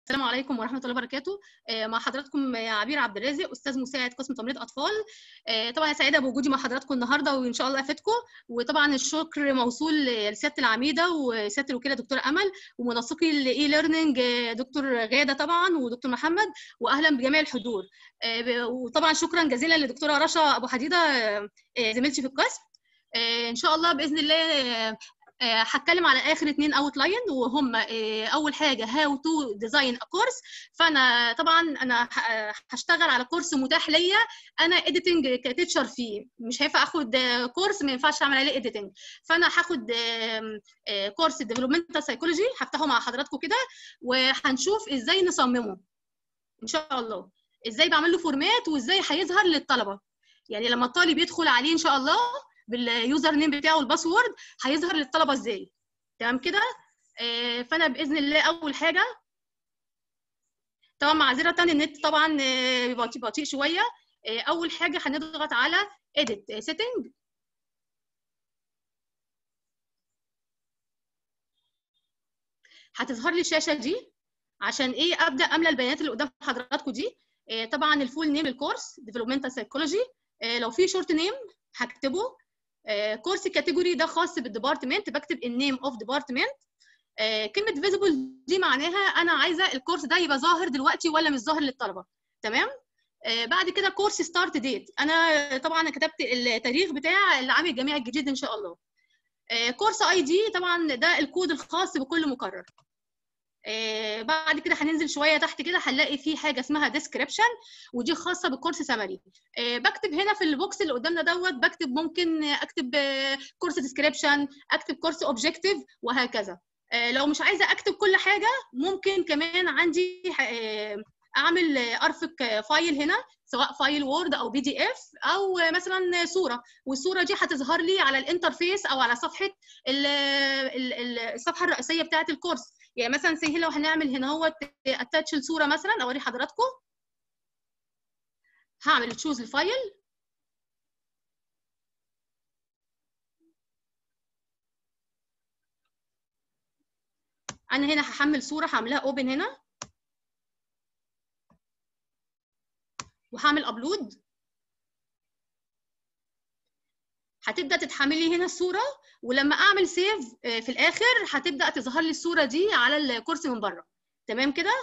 السلام عليكم ورحمه الله وبركاته مع حضراتكم عبير عبد الرازق استاذ مساعد قسم تمريض اطفال طبعا سعيده بوجودي مع حضراتكم النهارده وان شاء الله افيدكم وطبعا الشكر موصول لسياده العميده وسياده الوكيله دكتوره امل ومنسقي الاي ليرنينج دكتور غاده طبعا ودكتور محمد واهلا بجميع الحضور وطبعا شكرا جزيلا لدكتوره رشا ابو حديده زميلتي في القسم ان شاء الله باذن الله هتكلم على اخر اتنين اوت لاين وهم اول حاجه هاو تو ديزاين ا كورس فانا طبعا انا هشتغل على كورس متاح ليا انا اديتنج كتيتشر فيه مش هينفع اخد كورس ما ينفعش اعمل عليه اديتنج فانا هاخد كورس ديفلوبمنتال سايكولوجي هفتحه مع حضراتكم كده وهنشوف ازاي نصممه ان شاء الله ازاي بعمل له فورمات وازاي هيظهر للطلبه يعني لما الطالب يدخل عليه ان شاء الله باليوزر نيم بتاعه والباسورد هيظهر للطلبه ازاي تمام كده آه فانا باذن الله اول حاجه طبعا معذره النت طبعا بطيء بطيء شويه آه اول حاجه هنضغط على edit setting هتظهر لي الشاشه دي عشان ايه ابدا املى البيانات اللي قدام حضراتكم دي آه طبعا الفول نيم الكورس ديفلوبمنتال سايكولوجي لو في شورت نيم هكتبه كورس كاتيجوري ده خاص بالديبارتمنت بكتب النيم اوف ديبارتمنت كلمه فيزيبل دي معناها انا عايزه الكورس ده يبقى ظاهر دلوقتي ولا مش ظاهر للطلبه تمام آه بعد كده كورس ستارت ديت انا طبعا كتبت التاريخ بتاع العام الجامعي الجديد ان شاء الله آه كورس اي دي طبعا ده الكود الخاص بكل مقرر آه بعد كده هننزل شويه تحت كده هنلاقي في حاجه اسمها ديسكريبشن ودي خاصه بالكورس سمري آه بكتب هنا في البوكس اللي قدامنا دوت بكتب ممكن اكتب آه كورس ديسكريبشن اكتب كورس اوبجكتيف وهكذا لو مش عايزه اكتب كل حاجه ممكن كمان عندي اعمل ارفق فايل هنا سواء فايل وورد او بي دي اف او مثلا صوره والصوره دي هتظهر لي على الانترفيس او على صفحه الصفحه الرئيسيه بتاعه الكورس يعني مثلا سي لو هنعمل هنا هو اتاتش الصوره مثلا اوري حضراتكم هعمل تشوز الفايل انا هنا هحمل صوره هعملها اوبن هنا وهعمل ابلود هتبدا تتحملي هنا الصوره ولما اعمل سيف في الاخر هتبدا تظهر لي الصوره دي على الكرسي من بره تمام كده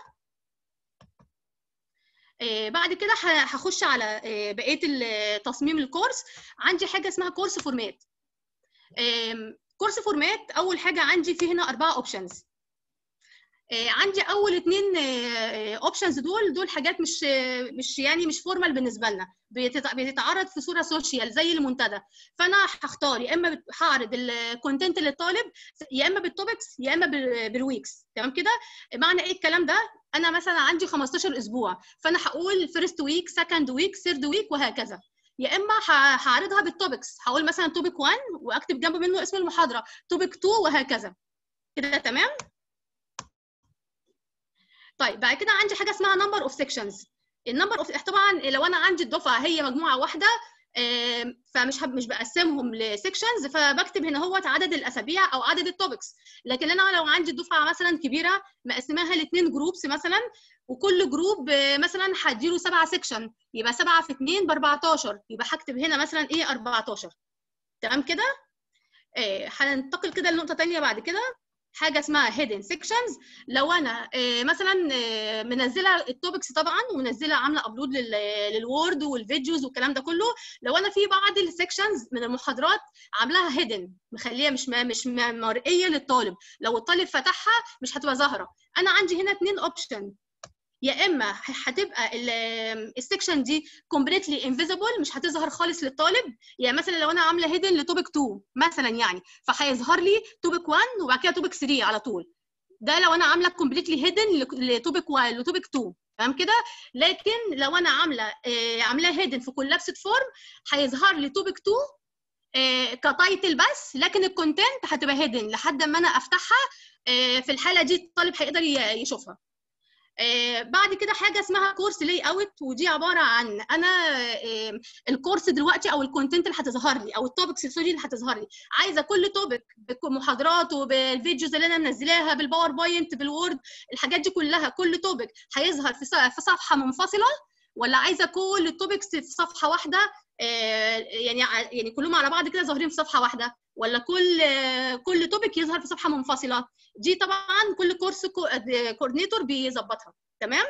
بعد كده هخش على بقيه تصميم الكورس عندي حاجه اسمها كورس فورمات كورس فورمات اول حاجه عندي في هنا اربعه اوبشنز عندي اول اتنين اوبشنز دول دول حاجات مش مش يعني مش فورمال بالنسبه لنا بتتعرض في صوره سوشيال زي المنتدى فانا هختار يا اما هعرض الكونتنت للطالب يا اما بالتوبكس يا اما بالويكس تمام كده معنى ايه الكلام ده انا مثلا عندي 15 اسبوع فانا هقول فيرست ويك سكند ويك ثيرد ويك وهكذا يا اما هعرضها بالتوبكس هقول مثلا توبك 1 واكتب جنب منه اسم المحاضره توبك 2 وهكذا كده تمام طيب بعد كده عندي حاجه اسمها نمبر اوف سيكشنز النمبر اوف طبعا لو انا عندي الدفعه هي مجموعه واحده فمش مش بقسمهم لسيكشنز فبكتب هنا هو عدد الاسابيع او عدد التوبكس لكن انا لو عندي الدفعه مثلا كبيره مقسماها لاثنين جروبس مثلا وكل جروب مثلا هديله سبعه سيكشن يبقى 7 في 2 ب 14 يبقى هكتب هنا مثلا ايه 14 تمام كده هننتقل كده لنقطه ثانيه بعد كده حاجه اسمها hidden sections لو انا مثلا منزله التوبكس طبعا ومنزله عامله ابلود للوورد والفيديوز والكلام ده كله لو انا في بعض السكشنز من المحاضرات عاملاها hidden مخليها مش مش مرئيه للطالب لو الطالب فتحها مش هتبقى ظاهره انا عندي هنا اثنين اوبشن يا اما هتبقى السكشن دي كومبليتلي انفيزبل مش هتظهر خالص للطالب يعني مثلا لو انا عامله هيدن لتوبك 2 مثلا يعني فهيظهر لي توبك 1 وبعد كده توبك 3 على طول ده لو انا عامله كومبليتلي هيدن لتوبك 1 لتوبك 2 تمام كده لكن لو انا عامله آه عاملاه هيدن في كولابسد فورم هيظهر لي توبك 2 آه كتايتل بس لكن الكونتنت هتبقى هيدن لحد ما انا افتحها آه في الحاله دي الطالب هيقدر يشوفها آه بعد كده حاجه اسمها كورس لاي اوت ودي عباره عن انا آه الكورس دلوقتي او الكونتنت اللي هتظهر لي او التوبكس سوري اللي هتظهر لي عايزه كل توبك بمحاضراته بالفيديوز اللي انا منزلاها بالباوربوينت بالوورد الحاجات دي كلها كل توبك هيظهر في في صفحه منفصله ولا عايزه كل التوبكس في صفحه واحده يعني يعني كلهم على بعض كده ظاهرين في صفحه واحده ولا كل كل توبك يظهر في صفحه منفصله دي طبعا كل كورس كوردينيتور بيظبطها تمام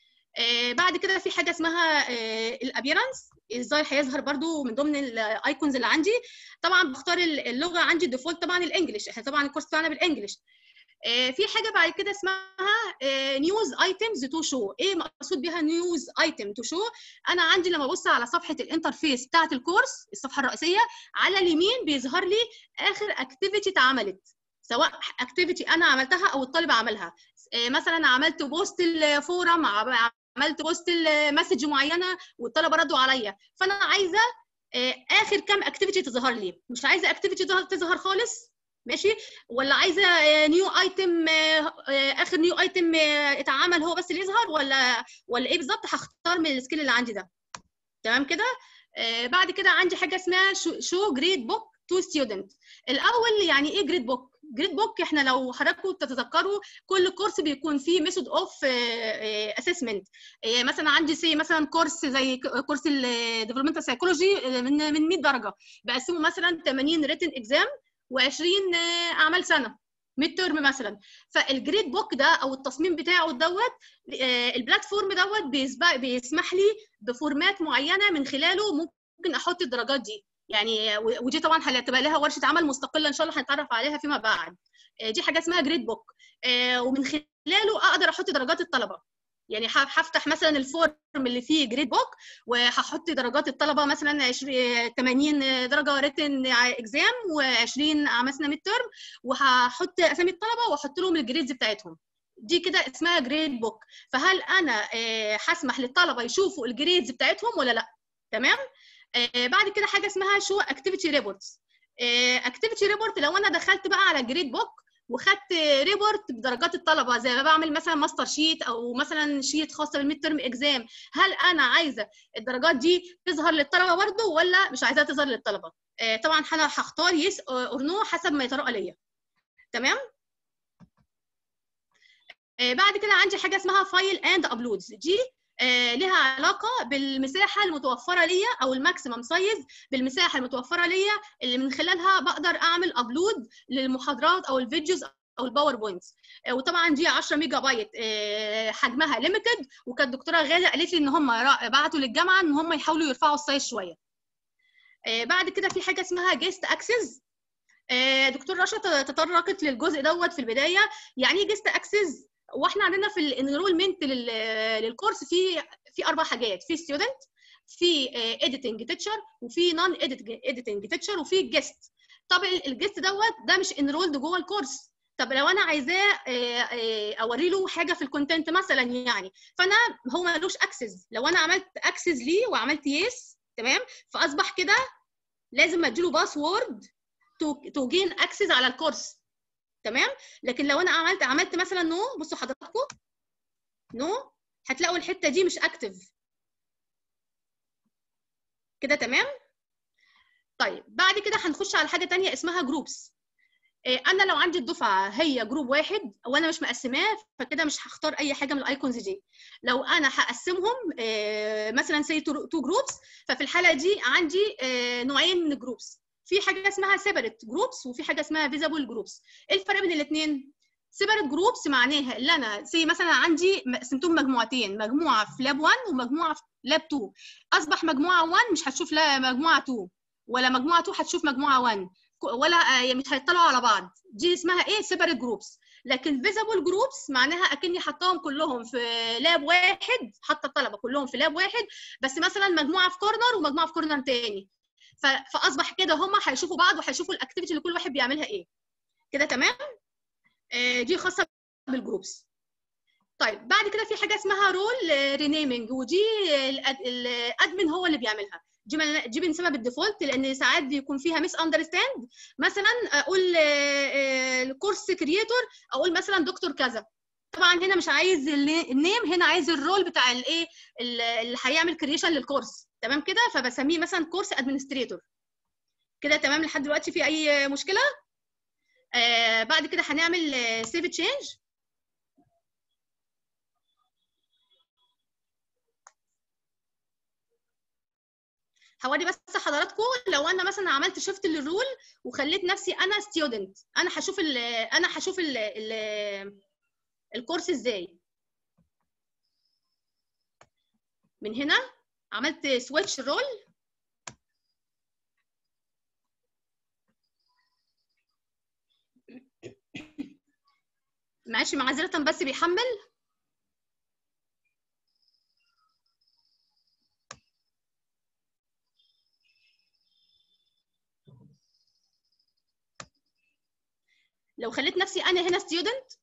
آه بعد كده في حاجه اسمها آه الابيرنس ازاي هيظهر برده من ضمن الايكونز اللي عندي طبعا بختار اللغه عندي الديفولت طبعا الانجليش احنا طبعا الكورس بتاعنا بالانجليش آه في حاجه بعد كده اسمها نيوز ايتمز تو شو ايه مقصود بيها نيوز ايتم تو شو انا عندي لما ابص على صفحه الانترفيس بتاعه الكورس الصفحه الرئيسيه على اليمين بيظهر لي اخر اكتيفيتي اتعملت سواء اكتيفيتي انا عملتها او الطالب عملها مثلا عملت بوست الفورم عملت بوست المسج معينه والطلبه ردوا عليا فانا عايزه اخر كام اكتيفيتي تظهر لي مش عايزه اكتيفيتي تظهر خالص ماشي ولا عايزه نيو ايتم اخر نيو ايتم اتعمل هو بس اللي يظهر ولا ولا ايه بالظبط هختار من السكيل اللي عندي ده تمام كده بعد كده عندي حاجه اسمها شو جريد بوك تو ستودنت الاول يعني ايه جريد بوك جريد بوك احنا لو حضراتكم تتذكروا كل كورس بيكون فيه ميثود اوف اسسمنت مثلا عندي سي مثلا كورس زي كورس الديفلوبمنتال سايكولوجي من من 100 درجه بقسمه مثلا 80 ريتن اكزام و20 اعمال سنه ميد ترم مثلا فالجريد بوك ده او التصميم بتاعه دوت البلاتفورم دوت بيسمح لي بفورمات معينه من خلاله ممكن احط الدرجات دي يعني ودي طبعا هتبقى لها ورشه عمل مستقله ان شاء الله هنتعرف عليها فيما بعد دي حاجه اسمها جريد بوك ومن خلاله اقدر احط درجات الطلبه يعني هفتح مثلا الفورم اللي فيه جريد بوك وهحط درجات الطلبه مثلا 20 80 درجه ريتن اكزام و20 مثلا ميد ترم وهحط اسامي الطلبه واحط لهم الجريدز بتاعتهم دي كده اسمها جريد بوك فهل انا هسمح للطلبه يشوفوا الجريدز بتاعتهم ولا لا تمام آه بعد كده حاجه اسمها شو اكتيفيتي ريبورتس اكتيفيتي ريبورت لو انا دخلت بقى على جريد بوك وخدت ريبورت بدرجات الطلبه زي ما بعمل مثلا ماستر شيت او مثلا شيت خاصه بالميد ترم اكزام هل انا عايزه الدرجات دي تظهر للطلبه برده ولا مش عايزاها تظهر للطلبه آه طبعا انا هختار يس اور نو حسب ما يترقى ليا تمام آه بعد كده عندي حاجه اسمها فايل اند ابلودز دي آه لها علاقه بالمساحه المتوفره ليا او الماكسيمم سايز بالمساحه المتوفره ليا اللي من خلالها بقدر اعمل ابلود للمحاضرات او الفيديوز او الباوربوينتس آه وطبعا دي 10 ميجا بايت آه حجمها ليميتد وكانت الدكتوره غاده قالت لي ان هم بعتوا للجامعه ان هم يحاولوا يرفعوا السايز شويه بعد كده في حاجه اسمها جيست اكسس دكتور رشا تطرقت للجزء دوت في البدايه يعني ايه جيست اكسس واحنا عندنا في الانرولمنت للكورس في في اربع حاجات في ستودنت في اديتنج تيتشر وفي نون اديتنج تيتشر وفي جيست طب الجيست دوت ده مش انرولد جوه الكورس طب لو انا عايزاه اوري له حاجه في الكونتنت مثلا يعني فانا هو ملوش اكسس لو انا عملت اكسس ليه وعملت يس تمام فاصبح كده لازم اديله باسورد تو جين اكسس على الكورس تمام لكن لو انا عملت عملت مثلا نو بصوا حضراتكم نو هتلاقوا الحته دي مش اكتف كده تمام طيب بعد كده هنخش على حاجه ثانيه اسمها جروبس انا لو عندي الدفعه هي جروب واحد وانا مش مقسماه فكده مش هختار اي حاجه من الايكونز دي لو انا هقسمهم مثلا سي تو جروبس ففي الحاله دي عندي نوعين من الجروبس في حاجه اسمها سيبريت جروبس وفي حاجه اسمها فيزابل جروبس ايه الفرق بين الاثنين سيبريت جروبس معناها اللي انا سي مثلا عندي قسمتهم مجموعتين مجموعه في لاب 1 ومجموعه في لاب 2 اصبح مجموعه 1 مش هتشوف لا مجموعه 2 ولا مجموعه 2 هتشوف مجموعه 1 ولا مش هيطلعوا على بعض دي اسمها ايه سيبريت جروبس لكن فيزابل جروبس معناها اكني حطاهم كلهم في لاب واحد حاطه الطلبه كلهم في لاب واحد بس مثلا مجموعه في كورنر ومجموعه في كورنر تاني فاصبح كده هم هيشوفوا بعض وهيشوفوا الاكتيفيتي اللي كل واحد بيعملها ايه كده تمام آه دي خاصه بالجروبس طيب بعد كده في حاجه اسمها رول رينيمينج ودي الادمن هو اللي بيعملها دي دي بنسميها بالديفولت لان ساعات بيكون فيها ميس اندرستاند مثلا اقول الكورس كرييتور اقول مثلا دكتور كذا طبعا هنا مش عايز النيم هنا عايز الرول بتاع الايه اللي هيعمل كريشن للكورس تمام كده فبسميه مثلا كورس ادمنستريتور كده تمام لحد دلوقتي في اي مشكله آه بعد كده هنعمل سيف تشينج هوري بس حضراتكم لو انا مثلا عملت شيفت للرول وخليت نفسي انا ستودنت انا هشوف ال انا هشوف ال الكورس ازاي من هنا عملت سويتش رول ماشي معذرة بس بيحمل لو خليت نفسي انا هنا ستودنت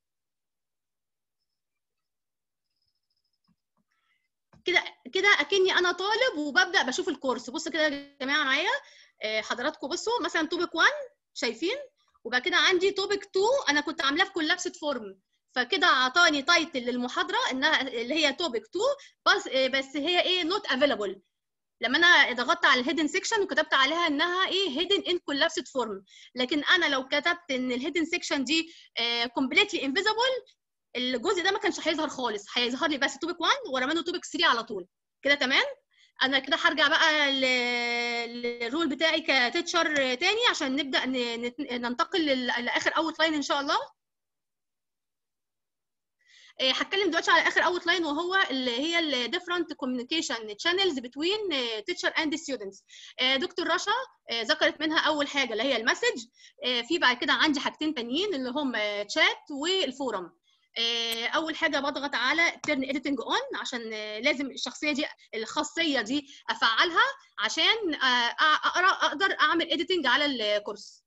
كده كده اكني انا طالب وببدا بشوف الكورس بص كده يا جماعه معايا حضراتكم بصوا مثلا توبيك 1 شايفين وبعد كده عندي توبيك 2 انا كنت عاملاه في كولابسد فورم فكده اعطاني تايتل للمحاضره انها اللي هي توبيك 2 بس بس هي ايه نوت افيلابل لما انا ضغطت على الهيدن سيكشن وكتبت عليها انها ايه هيدن ان كولابسد فورم لكن انا لو كتبت ان الهيدن سيكشن دي كومبليتلي انفيزبل الجزء ده ما كانش هيظهر خالص هيظهر لي بس توبيك 1 ورا منه توبيك 3 على طول كده تمام انا كده هرجع بقى للرول بتاعي كتيتشر تاني عشان نبدا ننتقل لاخر اوت لاين ان شاء الله هتكلم دلوقتي على اخر اوت لاين وهو اللي هي ال different communication channels between teacher and students دكتور رشا ذكرت منها اول حاجه اللي هي المسج في بعد كده عندي حاجتين تانيين اللي هم chat والفورم اول حاجه بضغط على turn editing on عشان لازم الشخصيه دي الخاصيه دي افعلها عشان اقرا اقدر اعمل editing على الكورس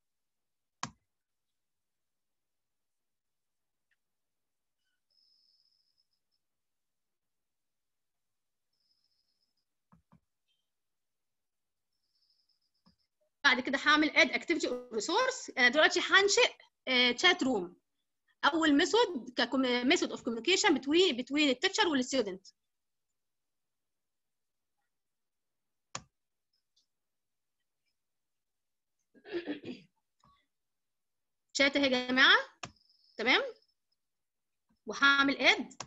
بعد كده هعمل اد اكتيفيتي ريسورس دلوقتي هنشئ تشات روم اول ميثود كميثود اوف كوميونيكيشن بتوين بتوين التيتشر والستودنت شات اهي يا جماعه تمام وهعمل اد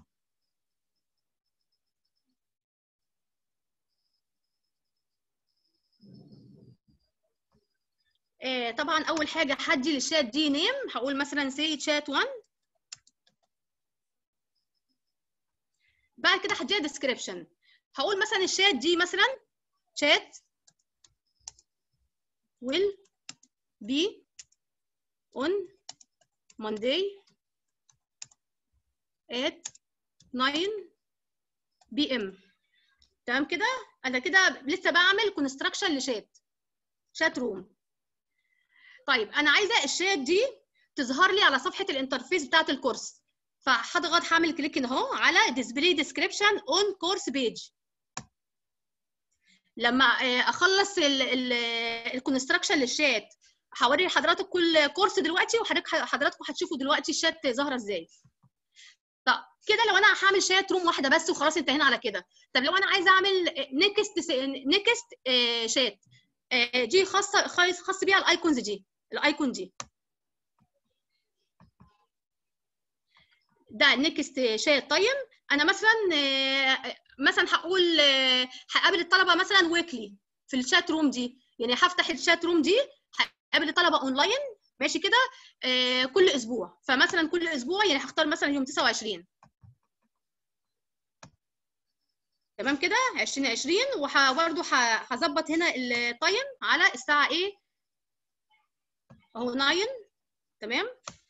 آه طبعا اول حاجه هدي للشات دي نيم هقول مثلا سي شات 1 بعد كده هديها ديسكريبشن هقول مثلا الشات دي مثلا شات will be on Monday at 9 p.m. تمام كده انا كده لسه بعمل كونستراكشن لشات شات روم طيب انا عايزه الشات دي تظهر لي على صفحه الانترفيس بتاعه الكورس فهضغط هعمل كليك هنا اهو على ديسبلاي ديسكريبشن اون كورس بيج لما اخلص الكونستراكشن للشات هوري لحضراتكم كل كورس دلوقتي وحضراتكم هتشوفوا دلوقتي الشات ظاهره ازاي طب كده لو انا هعمل شات روم واحده بس وخلاص انتهينا على كده طب لو انا عايزه اعمل نيكست نيكست شات دي خاصه خاص بيها الايكونز دي الايكون دي ده نيكست شات تايم انا مثلا مثلا هقول هقابل الطلبه مثلا ويكلي في الشات روم دي يعني هفتح الشات روم دي هقابل الطلبه اونلاين ماشي كده كل اسبوع فمثلا كل اسبوع يعني هختار مثلا يوم 29 تمام كده 2020 وبرده هظبط هنا التايم على الساعه ايه اهو 9 تمام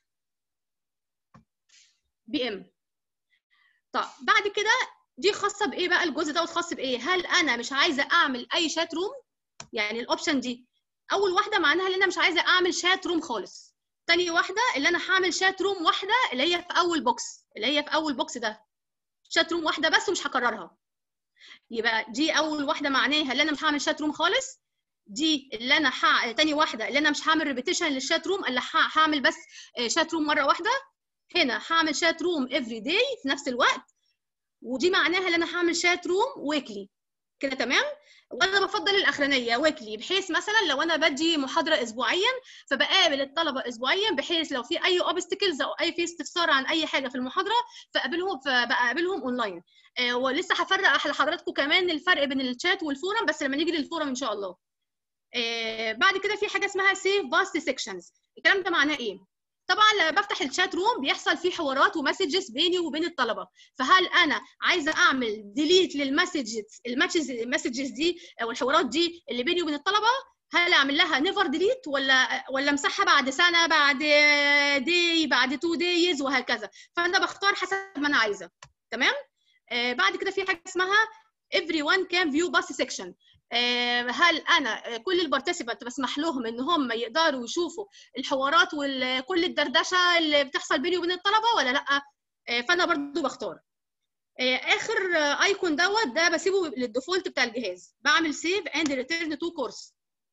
بي ام طب بعد كده دي خاصه بايه بقى الجزء دوت خاص بايه هل انا مش عايزه اعمل اي شات روم يعني الاوبشن دي اول واحده معناها ان انا مش عايزه اعمل شات روم خالص تاني واحده اللي انا هعمل شات روم واحده اللي هي في اول بوكس اللي هي في اول بوكس ده شات روم واحده بس ومش هكررها يبقى دي اول واحده معناها اللي انا مش هعمل شات روم خالص دي اللي انا ح... تاني واحده اللي انا مش هعمل ريبيتيشن للشات روم اللي ه... هعمل بس شات روم مره واحده هنا هعمل شات روم افري داي في نفس الوقت ودي معناها ان انا هعمل شات روم ويكلي كده تمام وانا بفضل الاخرانيه ويكلي بحيث مثلا لو انا بدي محاضره اسبوعيا فبقابل الطلبه اسبوعيا بحيث لو في اي اوبستكلز او اي في استفسار عن اي حاجه في المحاضره فقابلهم فبقابلهم اونلاين آه ولسه هفرق لحضراتكم كمان الفرق بين الشات والفورم بس لما نيجي للفورم ان شاء الله آه بعد كده في حاجه اسمها سيف باست سيكشنز الكلام ده معناه ايه طبعا لما بفتح الشات روم بيحصل فيه حوارات ومسجز بيني وبين الطلبه فهل انا عايزه اعمل ديليت للمسجز المسجز دي او الحوارات دي اللي بيني وبين الطلبه هل اعمل لها نيفر ديليت ولا ولا امسحها بعد سنه بعد دي بعد تو دايز وهكذا فانا بختار حسب ما انا عايزه تمام آه بعد كده في حاجه اسمها everyone can view bus section هل انا كل البارتيسيبانت بسمح لهم ان هم يقدروا يشوفوا الحوارات وكل الدردشه اللي بتحصل بيني وبين الطلبه ولا لا فانا برضو بختار اخر ايكون دوت ده بسيبه للديفولت بتاع الجهاز بعمل سيف اند ريتيرن تو كورس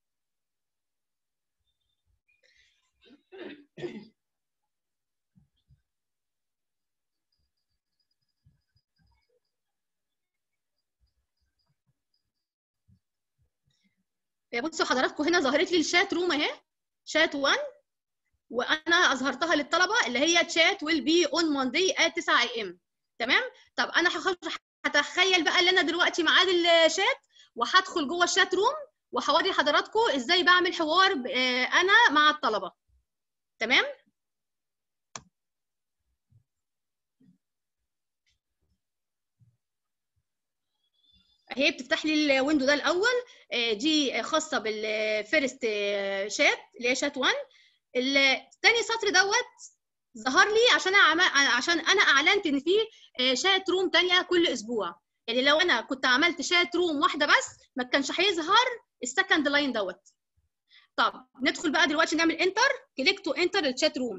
بصوا حضراتكم هنا ظهرت لي الشات روم اهي شات 1 وانا اظهرتها للطلبه اللي هي chat will be on Monday at 9 am تمام طب انا هتخيل بقى ان انا دلوقتي ميعاد الشات وهدخل جوه الشات روم وهوري حضراتكم ازاي بعمل حوار انا مع الطلبه تمام هي بتفتح لي الويندو ده الاول دي خاصه بالفيرست شات اللي هي شات 1 الثاني سطر دوت ظهر لي عشان أعم... عشان انا اعلنت ان في شات روم ثانيه كل اسبوع يعني لو انا كنت عملت شات روم واحده بس ما كانش هيظهر السكند لاين دوت طب ندخل بقى دلوقتي نعمل انتر كليك تو انتر الشات روم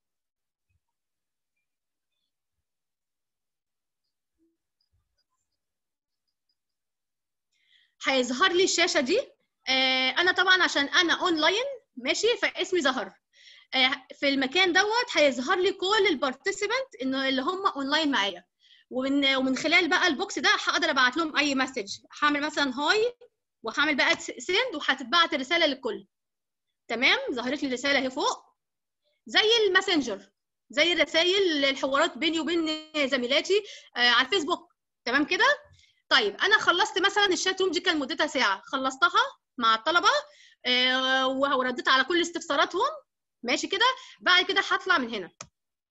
هيظهر لي الشاشه دي آه انا طبعا عشان انا اونلاين ماشي فاسمي ظهر آه في المكان دوت هيظهر لي كل البارتيسيبنت انه اللي هم اونلاين معايا ومن ومن خلال بقى البوكس ده هقدر ابعت لهم اي مسج هعمل مثلا هاي وهعمل بقى سند وهتتبعت الرساله للكل تمام ظهرت لي الرساله اهي فوق زي الماسنجر زي الرسائل الحوارات بيني وبين زميلاتي آه على الفيسبوك تمام كده طيب انا خلصت مثلا الشات روم دي كان مدتها ساعه خلصتها مع الطلبه آه ورديت على كل استفساراتهم ماشي كده بعد كده هطلع من هنا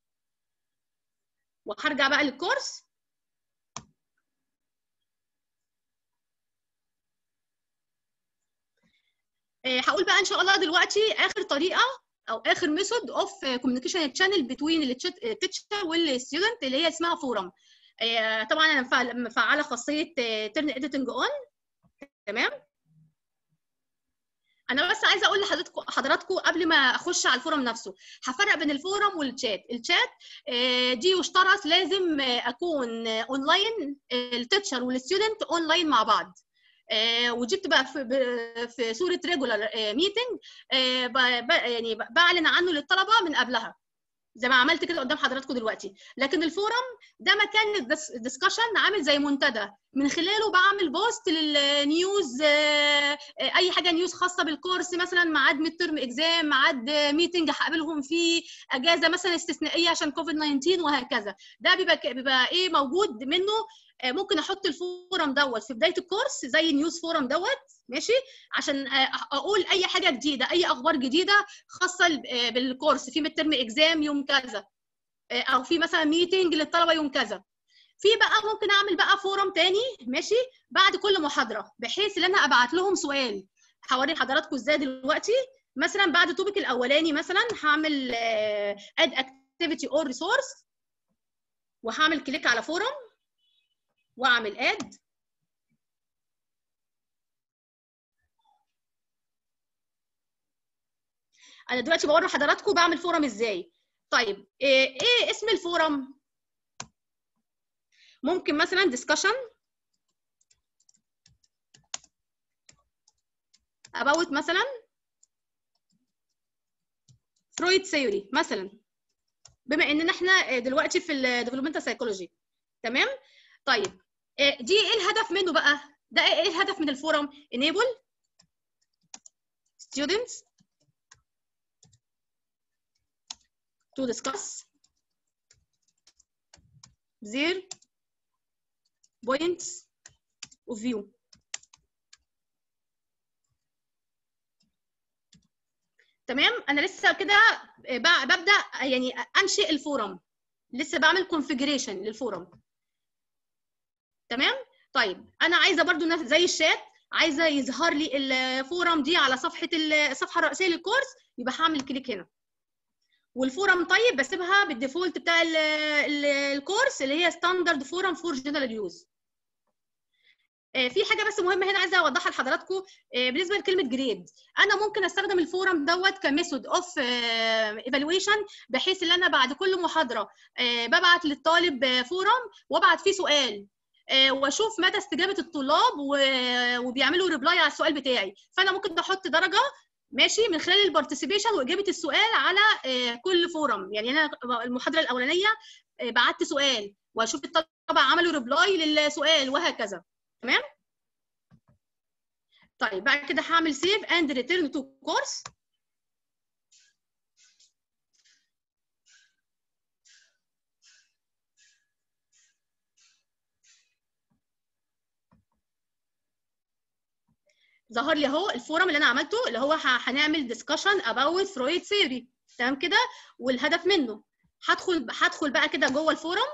وهرجع بقى للكورس آه هقول بقى ان شاء الله دلوقتي اخر طريقه او اخر ميثود اوف كوميونيكيشن تشانل بتوين التيتشر والستودنت اللي هي اسمها فورم طبعا انا مفعله خاصيه ترن اديتنج اون تمام انا بس عايزه اقول لحضراتكم حضراتكم قبل ما اخش على الفورم نفسه هفرق بين الفورم والشات الشات دي يشترط لازم اكون اونلاين التيتشر والستودنت اونلاين مع بعض ودي بتبقى في, في صوره ريجولار ميتنج يعني بعلن عنه للطلبه من قبلها زي ما عملت كده قدام حضراتكم دلوقتي لكن الفورم ده مكان الدسكشن عامل زي منتدى من خلاله بعمل بوست للنيوز اي حاجه نيوز خاصه بالكورس مثلا ميعاد ميد ترم اكزام ميعاد ميتنج هقابلهم فيه اجازه مثلا استثنائيه عشان كوفيد 19 وهكذا ده بيبقى بيبقى ايه موجود منه ممكن احط الفورم دوت في بدايه الكورس زي نيوز فورم دوت ماشي عشان اقول اي حاجه جديده اي اخبار جديده خاصه بالكورس في ميد ترم اكزام يوم كذا او في مثلا ميتنج للطلبه يوم كذا في بقى ممكن اعمل بقى فورم تاني ماشي بعد كل محاضره بحيث ان انا ابعت لهم سؤال هوري حضراتكم ازاي دلوقتي مثلا بعد التوبيك الاولاني مثلا هعمل اد اكتيفيتي اور ريسورس وهعمل كليك على فورم واعمل اد انا دلوقتي بوري حضراتكم بعمل فورم ازاي طيب ايه, إيه اسم الفورم ممكن مثلا discussion about مثلا فرويد ثيوري مثلا بما ان احنا دلوقتي في الديفلوبمنتال سايكولوجي تمام طيب دي ايه الهدف منه بقى ده ايه الهدف من الفورم enable students to discuss their points of view تمام انا لسه كده ببدا يعني انشئ الفورم لسه بعمل كونفيجريشن للفورم تمام طيب انا عايزه برضو زي الشات عايزه يظهر لي الفورم دي على صفحه الصفحه الرئيسيه للكورس يبقى هعمل كليك هنا والفورم طيب بسيبها بالديفولت بتاع ال ال الكورس اللي هي ستاندرد فورم فور جنرال يوز في حاجه بس مهمه هنا عايزه اوضحها لحضراتكم بالنسبه لكلمه جريد انا ممكن استخدم الفورم دوت كميثود اوف ايفالويشن بحيث ان انا بعد كل محاضره ببعت للطالب فورم وابعت فيه سؤال واشوف مدى استجابه الطلاب وبيعملوا ريبلاي على السؤال بتاعي فانا ممكن احط درجه ماشي من خلال البارتيسيبيشن واجابه السؤال على كل فورم يعني انا المحاضره الاولانيه بعت سؤال واشوف الطلبه عملوا ريبلاي للسؤال وهكذا تمام طيب بعد كده هعمل سيف اند ريتيرن تو كورس ظهر لي اهو الفورم اللي انا عملته اللي هو هنعمل ديسكشن اباوت فرويد ثيوري تمام كده والهدف منه هدخل هدخل بقى كده جوه الفورم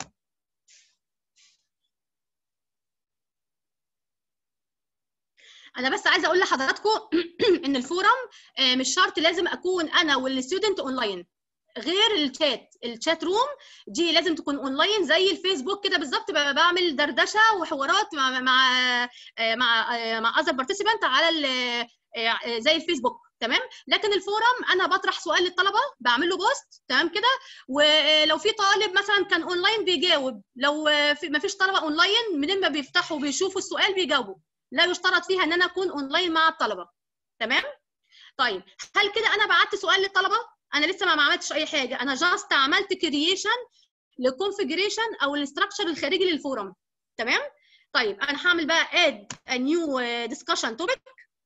انا بس عايزه اقول لحضراتكم ان الفورم مش شرط لازم اكون انا والستودنت اونلاين غير الشات الشات روم دي لازم تكون اونلاين زي الفيسبوك كده بالظبط بعمل دردشه وحوارات مع مع مع مع اذر بارتيسيبانت على زي الفيسبوك تمام لكن الفورم انا بطرح سؤال للطلبه بعمل له بوست تمام كده ولو في طالب مثلا كان اونلاين بيجاوب لو ما فيش طلبه اونلاين منين ما بيفتحوا بيشوفوا السؤال بيجاوبوا لا يشترط فيها ان انا اكون اونلاين مع الطلبه تمام طيب هل كده انا بعت سؤال للطلبه انا لسه ما عملتش اي حاجه انا جاست عملت كرييشن للكونفيجريشن او الاستراكشر الخارجي للفورم تمام طيب انا هعمل بقى اد ا نيو ديسكشن توبيك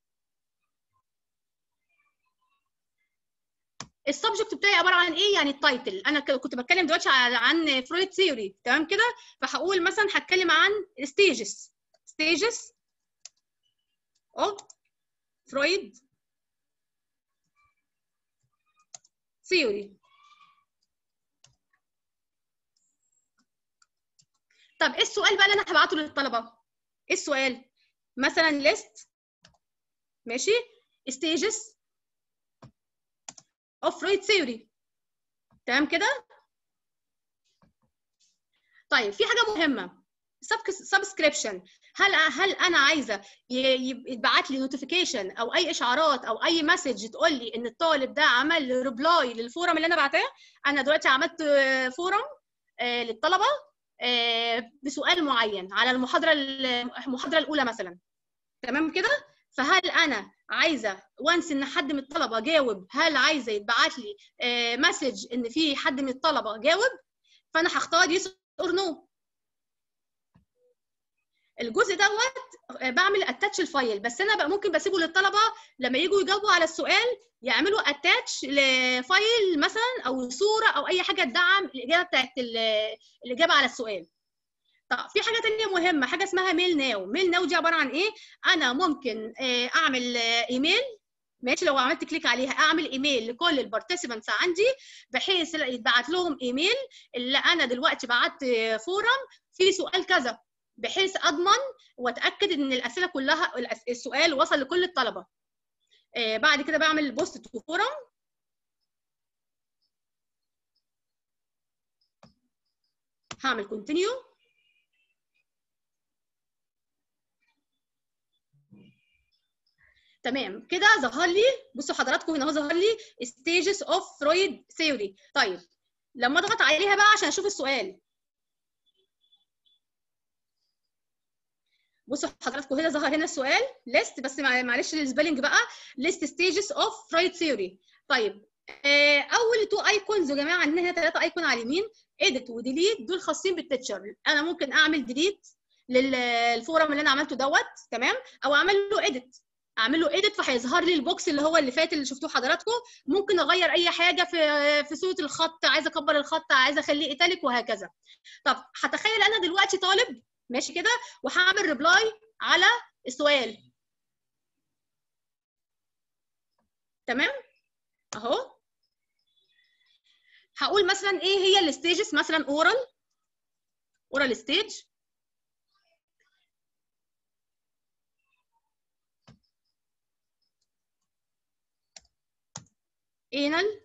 السبجكت بتاعي عباره عن ايه يعني التايتل انا كنت بتكلم دلوقتي عن فرويد ثيوري تمام كده فهقول مثلا هتكلم عن ستيجز ستيجز of فرويد theory طب ايه السؤال بقى اللي انا هبعته للطلبه ايه السؤال مثلا list ماشي stages of Freud theory تمام كده طيب في حاجه مهمه سبسكريبشن هل هل انا عايزه يتبعت لي نوتيفيكيشن او اي اشعارات او اي مسج تقول لي ان الطالب ده عمل ريبلاي للفورم اللي انا بعتاه انا دلوقتي عملت فورم للطلبه بسؤال معين على المحاضره المحاضره الاولى مثلا تمام كده فهل انا عايزه وانس ان حد من الطلبه جاوب هل عايزه يتبعت لي مسج ان في حد من الطلبه جاوب فانا هختار يس اور نو الجزء دوت بعمل اتاتش الفايل بس انا بقى ممكن بسيبه للطلبه لما يجوا يجاوبوا على السؤال يعملوا اتاتش لفايل مثلا او صوره او اي حاجه تدعم الاجابه بتاعت الاجابه على السؤال طب في حاجه ثانيه مهمه حاجه اسمها ميل ناو ميل ناو دي عباره عن ايه انا ممكن اعمل ايميل ماشي لو عملت كليك عليها اعمل ايميل لكل البارتيسيبانتس عندي بحيث يتبعت لهم ايميل اللي انا دلوقتي بعت فورم في سؤال كذا بحيث اضمن واتاكد ان الاسئله كلها السؤال وصل لكل الطلبه آه بعد كده بعمل بوست تو فورم هعمل كونتينيو تمام كده ظهر لي بصوا حضراتكم هنا اهو ظهر لي stages of Freud theory طيب لما اضغط عليها بقى عشان اشوف السؤال بصوا حضراتكم هنا ظهر هنا السؤال ليست بس معلش السبيلنج بقى ليست ستيجز اوف فرويد ثيوري طيب آه، اول تو ايكونز يا جماعه عندنا هنا ثلاثه ايكون على اليمين اديت وديليت دول خاصين بالتيتشر انا ممكن اعمل ديليت للفورم اللي انا عملته دوت تمام او اعمل له اديت اعمل له اديت فهيظهر لي البوكس اللي هو اللي فات اللي شفتوه حضراتكم ممكن اغير اي حاجه في في صوره الخط عايزه اكبر الخط عايزه اخليه ايتاليك وهكذا طب هتخيل انا دلوقتي طالب ماشي كده وهعمل ريبلاي على السؤال تمام اهو هقول مثلا ايه هي الستيجز مثلا اورال اورال ستيج انال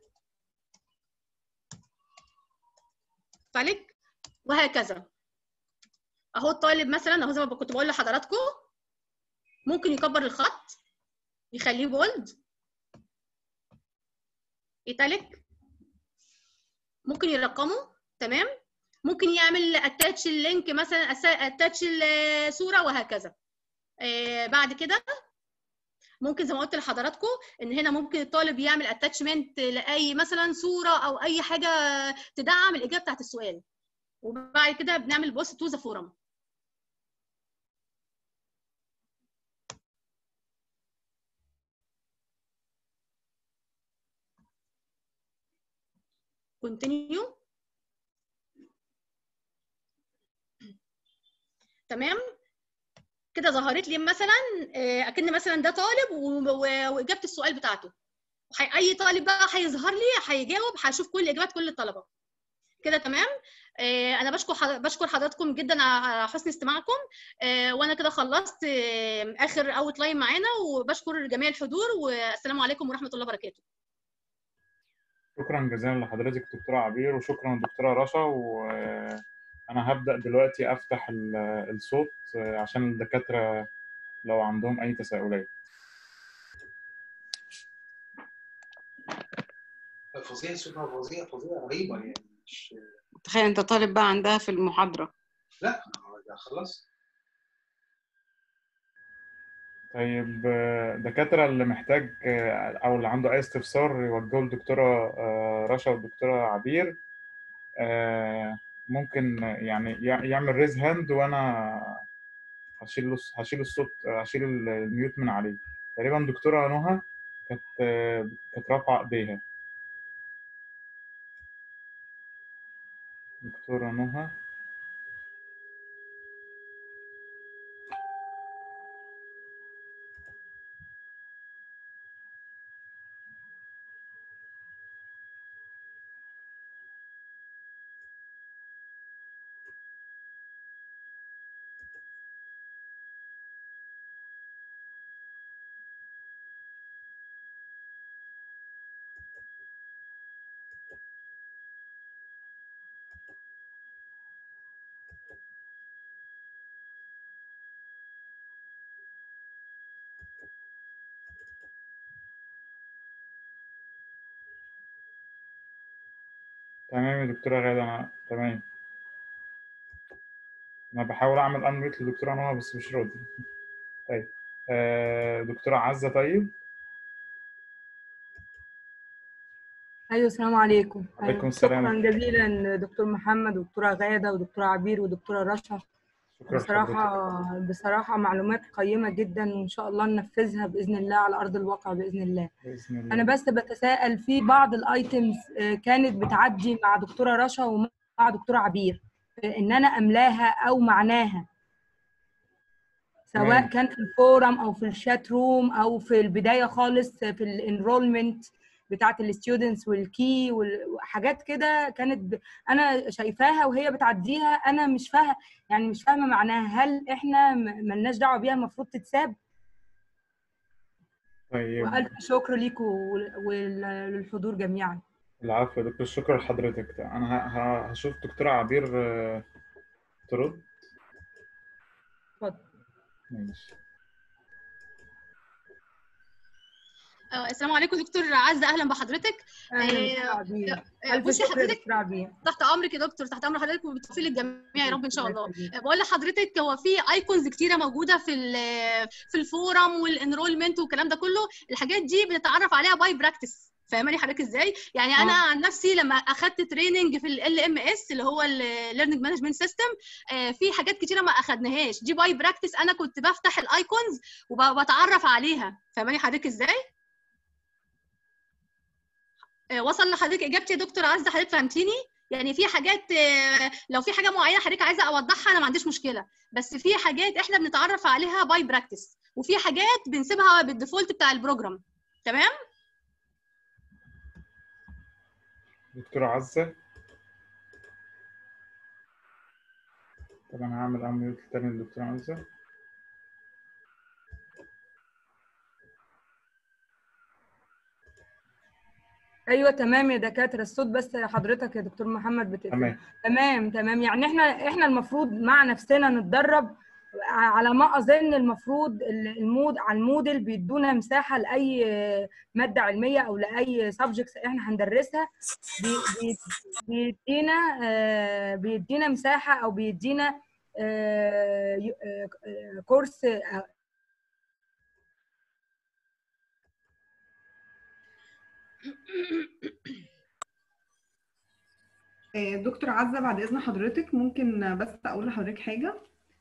فالك وهكذا اهو الطالب مثلا اهو زي ما كنت بقول لحضراتكم ممكن يكبر الخط يخليه بولد ايتاليك ممكن يرقمه تمام ممكن يعمل اتاتش اللينك مثلا اتاتش الصوره وهكذا آه بعد كده ممكن زي ما قلت لحضراتكم ان هنا ممكن الطالب يعمل اتاتشمنت لاي مثلا صوره او اي حاجه تدعم الاجابه بتاعت السؤال وبعد كده بنعمل بوست تو ذا فورم continue تمام كده ظهرت لي مثلا اكن مثلا ده طالب واجابه السؤال بتاعته اي طالب بقى هيظهر لي هيجاوب هشوف كل اجابات كل الطلبه كده تمام انا بشكر بشكر حضراتكم جدا على حسن استماعكم وانا كده خلصت اخر اوت لاين معانا وبشكر جميع الحضور والسلام عليكم ورحمه الله وبركاته شكرا جزيلا لحضرتك دكتوره عبير وشكرا دكتوره رشا وانا هبدا دلوقتي افتح الصوت عشان الدكاتره لو عندهم اي تساؤلات فظيع صوتها فظيع فظيع رهيبه يعني مش تخيل انت طالب بقى عندها في المحاضره لا خلاص طيب دكاترة اللي محتاج أو اللي عنده أي استفسار يوجهه للدكتورة رشا والدكتورة عبير ممكن يعني يعمل ريز هاند وأنا هشيل هشيل الصوت هشيل الميوت من عليه تقريبا دكتورة نهى كانت كانت رافعة إيديها دكتورة نهى تمام يا دكتورة غادة أنا تمام أنا بحاول أعمل أنميت لدكتورة نهى بس مش راضي طيب آه دكتورة عزة طيب ايوه السلام عليكم عليكم أيوة. السلام. شكرا جزيلا دكتور محمد ودكتوره غاده ودكتوره عبير ودكتوره رشا شكرا بصراحه بصراحه معلومات قيمه جدا وان شاء الله ننفذها باذن الله على ارض الواقع باذن الله بإذن الله انا بس بتساءل في بعض الايتمز كانت بتعدي مع دكتوره رشا ومع دكتوره عبير ان انا املاها او معناها سواء تمام. كان في الفورم او في الشات روم او في البدايه خالص في الانرولمنت بتاعه الستودنتس والكي وحاجات كده كانت ب... انا شايفاها وهي بتعديها انا مش فاهمه يعني مش فاهمه معناها هل احنا م- ملناش دعوه بيها المفروض تتساب طيب والف شكر ليكم ول- وللحضور جميعا العفو يا دكتور شكرا لحضرتك أنا ه- ه- هشوف دكتورة عبير آه، ترد اتفضل ماشي آه، السلام عليكم دكتور عزه اهلا بحضرتك اهلا آه، دكتور عبير آه، الف بصي شكر يا حضرتك دكتور عبير تحت امرك يا دكتور تحت امر حضرتك وبالتوفيق للجميع يا رب ان شاء الله يخليك. بقول لحضرتك هو في ايكونز كتيره موجوده في ال- في الفورم والانرولمنت والكلام ده كله الحاجات دي بنتعرف عليها باي براكتس فاهماني حضرتك ازاي يعني انا آه. عن نفسي لما اخدت تريننج في ال ام اس اللي هو الليرنينج مانجمنت سيستم في حاجات كتيره ما اخدناهاش دي باي براكتس انا كنت بفتح الايكونز وبتعرف عليها فاهماني حضرتك ازاي آه، وصل لحضرتك اجابتي يا دكتور عزه حضرتك فهمتيني يعني في حاجات آه، لو في حاجه معينه حضرتك عايزه اوضحها انا ما عنديش مشكله بس في حاجات احنا بنتعرف عليها باي براكتس وفي حاجات بنسيبها بالديفولت بتاع البروجرام تمام دكتورة عزة طب انا هعمل اميوت تاني للدكتورة عزة ايوه تمام يا دكاتره الصوت بس حضرتك يا دكتور محمد بتقفل تمام تمام تمام يعني احنا احنا المفروض مع نفسنا نتدرب على ما اظن المفروض المود على الموديل بيدونا مساحه لاي ماده علميه او لاي سبجكتس احنا هندرسها بي- بي- بيدينا آه، بيدينا مساحه او بيدينا آه، ي- آه، آه، كورس آه، آه، دكتور عزة بعد إذن حضرتك ممكن بس أقول لحضرتك حاجة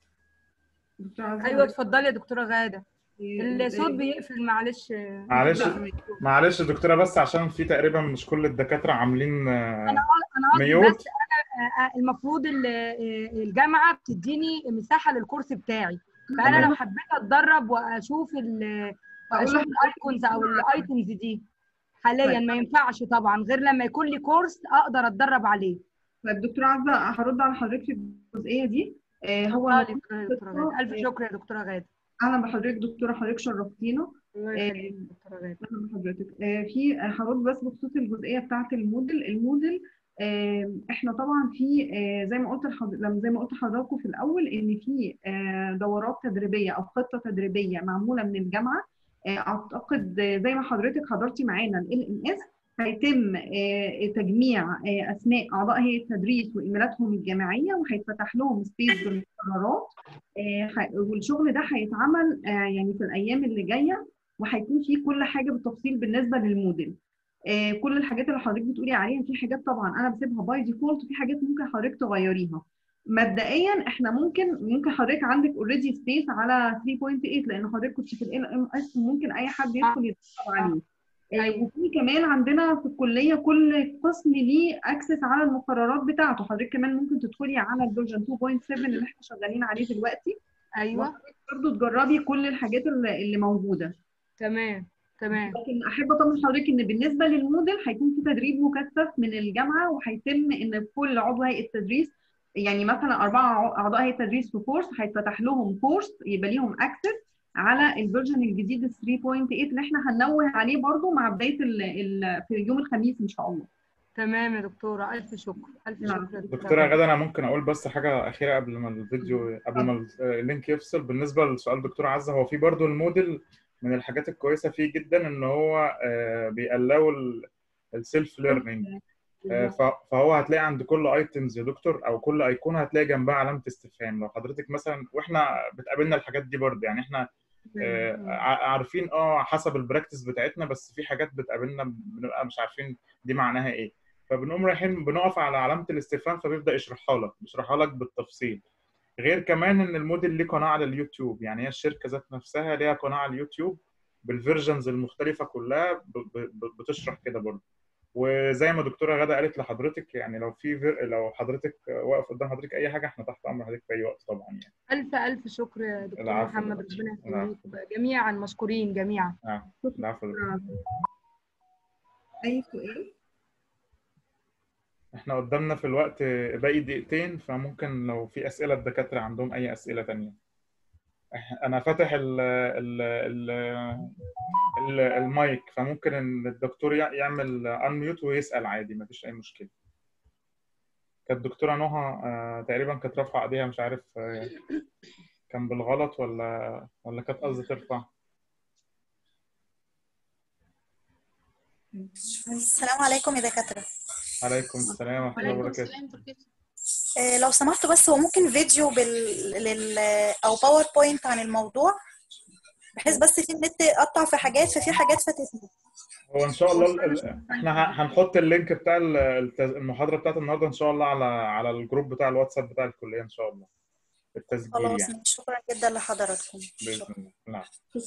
دكتور عزة ايوه اتفضلي يا دكتوره غاده الصوت آه، بيقفل معلش معلش لا، معلش يا دكتورة بس عشان في تقريبا مش كل الدكاترة عاملين آه، انا قصدي ميوت بس انا آه، المفروض ال- آه، الجامعه بتديني مساحه للكورس بتاعي فانا تمام. لو حبيت اتدرب واشوف ال واشوف أقول الايكونز او الايتمز دي حاليا ما ينفعش طبعا غير لما يكون لي كورس اقدر اتدرب عليه طيب دكتور عزة هرد على حضرتك في الجزئية دي آه، هو اتفضلي المفروض يا دكتوره غاده الف شكر يا دكتوره غاده أهلا بحضرتك دكتورة حضرتك شرفتينا الله يخليك يا دكتوره غاده اهلا بحضرتك آه، في آه، هرد بس بخصوص الجزئيه بتاعه الموديل الموديل آه، احنا طبعا في آه، زي ما قلت لحض... لما زي ما قلت لحضراتكم في الاول ان في آه، دورات تدريبيه او خطه تدريبيه معموله من الجامعه آه، اعتقد آه، زي ما حضرتك حضرتي معانا ال ام اس هيتم آه، تجميع آه، اسماء اعضاء هيئه التدريس وايميلاتهم الجامعيه وهيتفتح لهم سبيس بالمقررات آه، ح- والشغل ده هيتعمل آه، يعني في الايام اللي جايه وهيكون في كل حاجه بالتفصيل بالنسبه للموديل آه، كل الحاجات اللي حضرتك بتقولي عليها في حاجات طبعا انا بسيبها باي ديفولت وفي حاجات ممكن حضرتك تغيريها مبدئيا احنا ممكن ممكن حضرتك عندك اوريدي سبيس على 3.8 لان حضرتك كنت في ال ام اس وممكن اي حد يدخل يتفرج عليه آه، أيوة. وفي كمان عندنا في الكليه كل قسم ليه اكسس على المقررات بتاعته حضرتك كمان ممكن تدخلي على الفيرجن 2.7 اللي احنا شغالين عليه دلوقتي ايوه برضه تجربي كل الحاجات اللي اللي موجوده تمام تمام لكن احب اطمن حضرتك ان بالنسبه للموديل هيكون في تدريب مكثف من الجامعه وهيتم ان كل عضو هيئه تدريس يعني مثلا اربعه اعضاء هيئه تدريس في كورس هيتفتح لهم كورس يبقى ليهم اكسس على الفيرجن الجديد ال 3.8 اللي احنا هننوه عليه برضو مع بدايه ال ال في يوم الخميس ان شاء الله تمام يا دكتوره الف شكر الف نعم. شكر يا دكتورة غادة أنا ممكن أقول بس حاجة أخيرة قبل ما الفيديو قبل ما اللينك يفصل بالنسبة لسؤال دكتورة عزة هو في برضو الموديل من الحاجات الكويسة فيه جدا إن هو آه، بيقلقوا السيلف ليرنينج فهو هتلاقي عند كل ايتمز يا دكتور او كل ايقونه هتلاقي جنبها علامه استفهام لو حضرتك مثلا واحنا بتقابلنا الحاجات دي برضه يعني احنا آه، ع- عارفين اه حسب البراكتس بتاعتنا بس في حاجات بتقابلنا بنبقى مش عارفين دي معناها ايه فبنقوم رايحين بنقف على علامه الاستفهام فبيبدا يشرحها لك بيشرحها لك بالتفصيل غير كمان ان الموديل ليه قناه على اليوتيوب يعني هي الشركه ذات نفسها ليها قناه على اليوتيوب بالفيرجنز المختلفه كلها ب- ب- بتشرح كده برضه وزي ما دكتوره غاده قالت لحضرتك يعني لو في فير... لو حضرتك واقف قدام حضرتك اي حاجه احنا تحت امر حضرتك في اي وقت طبعا يعني الف الف شكر يا دكتور العفو. محمد ربنا العفو. يخليك جميعا مشكورين جميعا العفو اي سؤال احنا قدامنا في الوقت باقي دقيقتين فممكن لو في اسئله الدكاتره عندهم اي اسئله تانية إح- انا فاتح ال ال ال ال المايك فممكن ان الدكتور يع- يعمل انميوت ويسال عادي مفيش اي مشكله كانت الدكتوره نهى آه، تقريبا كانت رافعه ايديها مش عارف آه، كان بالغلط ولا ولا كانت قصدي ترفع السلام عليكم يا دكاترة عليكم السلام ورحمه الله وعليكم وبركاته السلام تركيا. آه، لو سمحتوا بس هو ممكن فيديو بال... لل... أو باوربوينت عن الموضوع بحيث بس في النت قطع في حاجات ففي حاجات فاتتني هو ان شاء الله ال- ال- احنا ه- هنحط اللينك بتاع ال- التز- المحاضره بتاعت النهارده ان شاء الله على على الجروب بتاع الواتساب بتاع الكليه ان شاء الله التسجيل خلاص يعني شكرا جدا لحضراتكم باذن الله نعم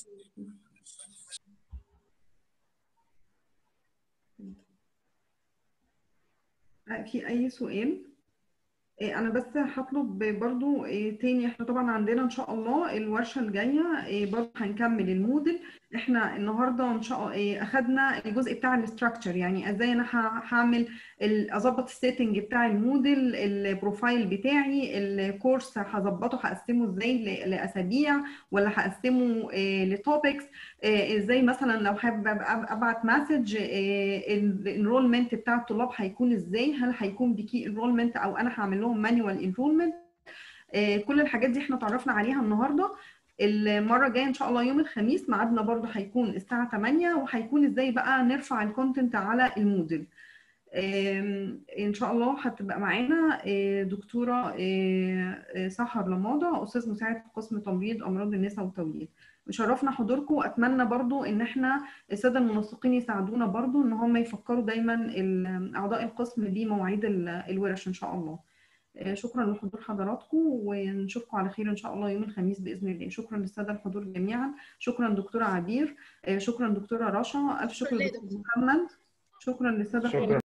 في أي سؤال؟ إيه، أنا بس هطلب برضو إيه، تاني إحنا طبعا عندنا إن شاء الله الورشة الجاية إيه، برضو هنكمل الموديل إحنا النهاردة إن شاء الله أخدنا الجزء بتاع الاستراكشر يعني إزاي أنا ه- هعمل ال- أظبط السيتنج بتاع الموديل البروفايل بتاعي الكورس هظبطه هقسمه إزاي ل- لأسابيع ولا هقسمه لتوبكس إزاي مثلا لو حابب أبقى أبعت مسج الانرولمنت بتاع الطلاب هيكون إزاي هل هيكون بكي انرولمنت أو أنا هعمل لهم مانيوال انرولمنت كل الحاجات دي احنا اتعرفنا عليها النهارده المره الجايه ان شاء الله يوم الخميس ميعادنا برضو هيكون الساعه 8 وهيكون ازاي بقى نرفع الكونتنت على الموديل آم، ان شاء الله هتبقى معانا آه، دكتوره آه، آه، سحر لماضه استاذ مساعد في قسم تمريض امراض النساء والتوليد شرفنا حضوركم واتمنى برضو ان احنا الساده المنسقين يساعدونا برضو ان هم يفكروا دايما ال- اعضاء القسم بمواعيد ال- الورش ان شاء الله آه، شكرا لحضور حضراتكم ونشوفكم على خير ان شاء الله يوم الخميس باذن الله شكرا للساده الحضور جميعا شكرا دكتوره عبير آه، شكرا دكتوره رشا الف شكر شكرا دكتور محمد شكرا للساده شكرا الحضور